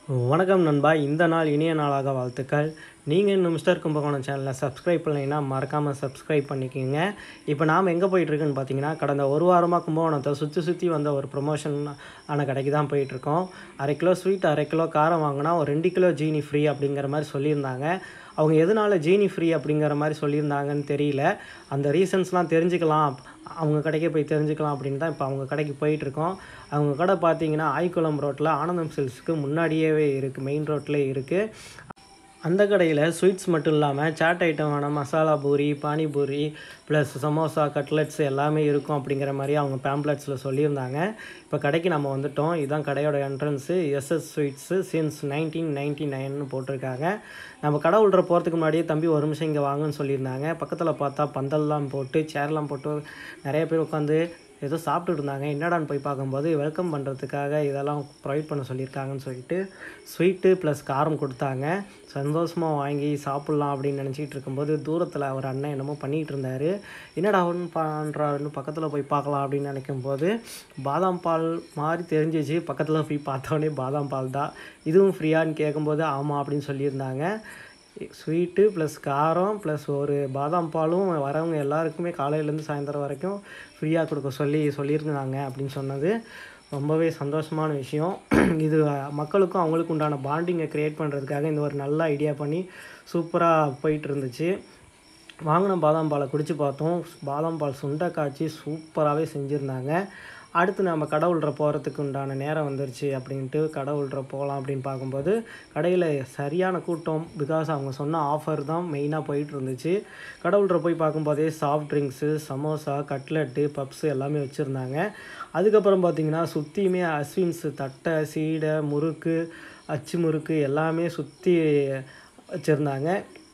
வணக்கம் நண்பா இந்த நாள் இனிய நாளாக வாழ்த்துக்கள் நீங்கள் இன்னும் மிஸ்டர் கும்பகோணம் சேனலை சப்ஸ்கிரைப் பண்ணலைன்னா மறக்காமல் சப்ஸ்கிரைப் பண்ணிக்கோங்க இப்போ நாம் எங்கே போயிட்டுருக்குன்னு பார்த்தீங்கன்னா கடந்த ஒரு வாரமாக கும்பகோணத்தை சுற்றி சுற்றி வந்த ஒரு ப்ரொமோஷன் ஆன கடைக்கு தான் போயிட்டுருக்கோம் அரை கிலோ ஸ்வீட் அரை கிலோ காரம் வாங்கினா ஒரு ரெண்டு கிலோ ஜீனி ஃப்ரீ அப்படிங்கிற மாதிரி சொல்லியிருந்தாங்க அவங்க எதனால ஜீனி ஃப்ரீ அப்படிங்கிற மாதிரி சொல்லியிருந்தாங்கன்னு தெரியல அந்த ரீசன்ஸ்லாம் தெரிஞ்சுக்கலாம் அவங்க கடைக்கே போய் தெரிஞ்சுக்கலாம் அப்படின்னு தான் இப்போ அவங்க கடைக்கு போயிட்டுருக்கோம் அவங்க கடை பார்த்தீங்கன்னா ஆய்க்குளம் ரோட்டில் ஆனந்தம் சில்ஸ்க்கு முன்னாடியே இருக்குது மெயின் ரோட்லேயே இருக்குது அந்த கடையில் ஸ்வீட்ஸ் மட்டும் இல்லாமல் சாட் ஐட்டமான மசாலா பூரி பானிபூரி ப்ளஸ் சமோசா கட்லெட்ஸ் எல்லாமே இருக்கும் அப்படிங்கிற மாதிரி அவங்க பேம்ப்ளெட்ஸில் சொல்லியிருந்தாங்க இப்போ கடைக்கு நம்ம வந்துட்டோம் இதுதான் கடையோட entrance SS sweets since nineteen ninety நைன்னு போட்டிருக்காங்க நம்ம கடை உள்ள போகிறதுக்கு முன்னாடியே தம்பி ஒரு நிமிஷம் இங்கே வாங்கன்னு சொல்லியிருந்தாங்க பக்கத்தில் பார்த்தா பந்தல்லாம் போட்டு சேர்லாம் போட்டு நிறைய பேர் உட்காந்து ஏதோ சாப்பிட்டுட்டு இருந்தாங்க என்னடான்னு போய் பார்க்கும்போது வெல்கம் பண்ணுறதுக்காக இதெல்லாம் ப்ரொவைட் பண்ண சொல்லியிருக்காங்கன்னு சொல்லிட்டு ஸ்வீட்டு ப்ளஸ் காரம் கொடுத்தாங்க சந்தோஷமாக வாங்கி சாப்பிட்லாம் அப்படின்னு நினச்சிக்கிட்டு இருக்கும்போது தூரத்தில் ஒரு அண்ணன் என்னமோ பண்ணிகிட்டு இருந்தார் என்னடா ஒன்று பண்ணுறாருன்னு பக்கத்தில் போய் பார்க்கலாம் அப்படின்னு நினைக்கும்போது பாதாம் பால் மாதிரி தெரிஞ்சிச்சு பக்கத்தில் போய் பார்த்தோன்னே பாதாம் பால் தான் இதுவும் ஃப்ரீயான்னு கேட்கும்போது ஆமாம் அப்படின்னு சொல்லியிருந்தாங்க ஸ்வீட்டு ப்ளஸ் காரம் ப்ளஸ் ஒரு பாதாம் பாலும் வரவங்க எல்லாருக்குமே காலையிலேருந்து சாயந்தரம் வரைக்கும் ஃப்ரீயாக கொடுக்க சொல்லி சொல்லியிருந்தாங்க அப்படின்னு சொன்னது ரொம்பவே சந்தோஷமான விஷயம் இது மக்களுக்கும் அவங்களுக்கு உண்டான பாண்டிங்கை க்ரியேட் பண்ணுறதுக்காக இந்த ஒரு நல்ல ஐடியா பண்ணி சூப்பராக போயிட்டு இருந்துச்சு வாங்கின பாதாம் பாலை குடித்து பார்த்தோம் பாதாம் பால் சுண்டை காய்ச்சி சூப்பராகவே செஞ்சுருந்தாங்க அடுத்து நம்ம கடவுள்ற போகிறதுக்கு உண்டான நேரம் வந்துருச்சு அப்படின்ட்டு கடவுள்ற போகலாம் அப்படின்னு பார்க்கும்போது கடையில் சரியான கூட்டம் பிகாஸ் அவங்க சொன்ன ஆஃபர் தான் மெயினாக போயிட்டு இருந்துச்சு கடவுள்ற போய் பார்க்கும்போதே soft drinks samosa cutlet puffs எல்லாமே வச்சுருந்தாங்க அதுக்கப்புறம் பார்த்திங்கன்னா சுற்றியுமே அஸ்வின்ஸ் தட்டை சீடை முறுக்கு அச்சு முறுக்கு எல்லாமே சுற்றி வச்சுருந்தாங்க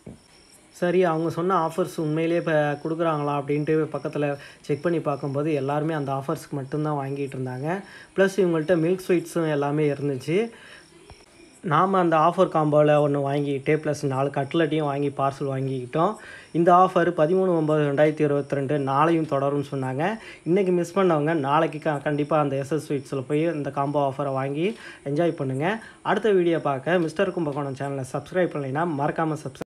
சரி அவங்க சொன்ன ஆஃபர்ஸ் உண்மையிலேயே இப்போ கொடுக்குறாங்களா அப்படின்ட்டு பக்கத்தில் செக் பண்ணி பார்க்கும்போது எல்லாருமே அந்த ஆஃபர்ஸ்க்கு மட்டும்தான் வாங்கிட்டு இருந்தாங்க ப்ளஸ் இவங்கள்ட்ட மில்க் ஸ்வீட்ஸும் எல்லாமே இருந்துச்சு நாம் அந்த ஆஃபர் காம்போவில் ஒன்று வாங்கிக்கிட்டு ப்ளஸ் நாலு கட்லட்டையும் வாங்கி பார்சல் வாங்கிக்கிட்டோம் இந்த ஆஃபர் பதிமூணு ஒம்பது ரெண்டாயிரத்தி இருபத்தி ரெண்டு நாளையும் தொடரும்னு சொன்னாங்க இன்றைக்கி மிஸ் பண்ணவங்க நாளைக்கு க கண்டிப்பாக அந்த எஸ்எஸ் ஸ்வீட்ஸில் போய் இந்த காம்போ ஆஃபரை வாங்கி என்ஜாய் பண்ணுங்கள் அடுத்த வீடியோ பார்க்க மிஸ்டர் கும்பகோணம் சேனலை சப்ஸ்கிரைப் பண்ணலைன்னா மறக்காமல் சப்ஸ்கிரைப்